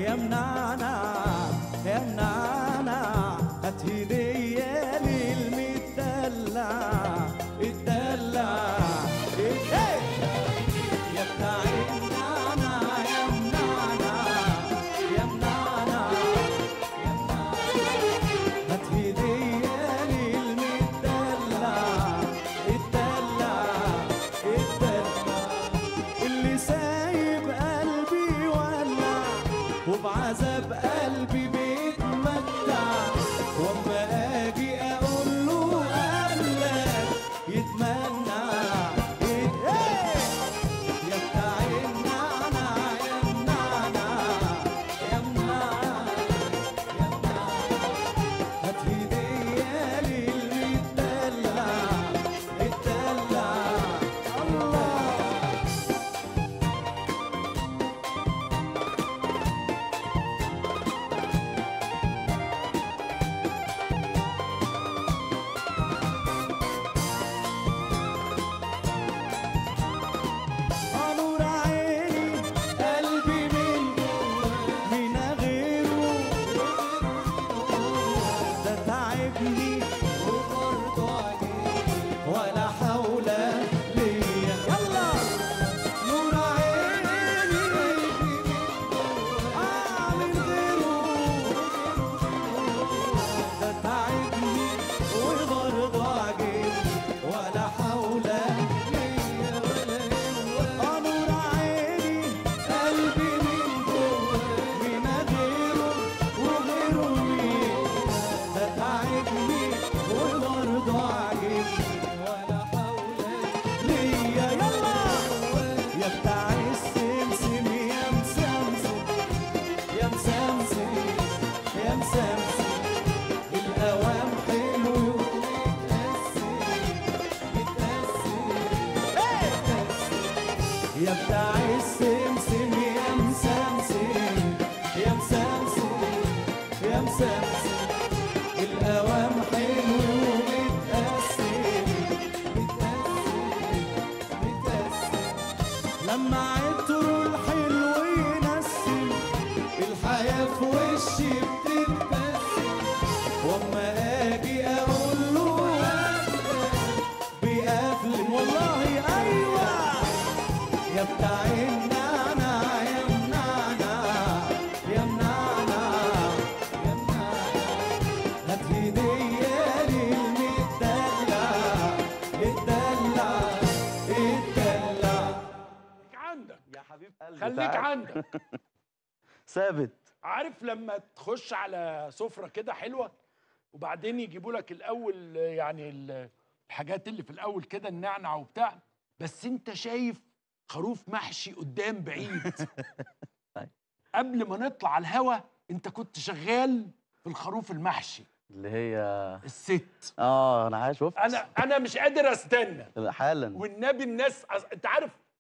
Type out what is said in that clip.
يا منعنع يا منعنع هات هدية للمدلع الدلع إيه؟ يا بتاع النعنع يا منعنع يا منعنع يا منعنع هات هدية للمدلع الدلع الدلع اللي سايب قلبي يولع وبعذاب قلبي بيتمتع واما اجي اقول له قبلك يتمنع إيه؟ يا بتاع النعنع يا منعنع يا منعنع يا منعنع هات هدية للمدلع الدلع الله نور عيني قلبي من من غيره ده تعبني وبرضه عجبني ولا حول ليا يلا نور عيني آه من غيره ده تعبني وبرضه عجبني ولا حول ليا ولا قوة نور عيني قلبي من جوه من غيره وغيره مين ده تعبني وبرضه عاجبني ولا حول ليا يلا يا بتاع السمسم يا مسمسم يا مسمسم يا مسمسم الأوام حلو ومتقسم متقسم يا بتاع السمسم يا مسمسم يا مسمسم يا مسمسم الأوام حلو ومتقسم متقسم متقسم لما عطره الحلو ينسم الحياة في وشي بتتبسم واما اجي اقول له بيقفل والله ايوه يا بتاع النعنع يا منعنع يا منعنع يا منعنع هات هدية للمدلع الدلع الدلع خليك عندك يا حبيب قلبي خليك تعال. عندك ثابت عارف لما تخش على سفرة كده حلوة وبعدين يجيبوا لك الأول يعني ال- الحاجات اللي في الأول كده النعنع وبتاع بس أنت شايف خروف محشي قدام بعيد قبل ما نطلع على الهوا أنت كنت شغال في الخروف المحشي اللي هي الست اه انا عايز شفت أنا أنا مش قادر أستنى حالا والنبي الناس أص- أنت عارف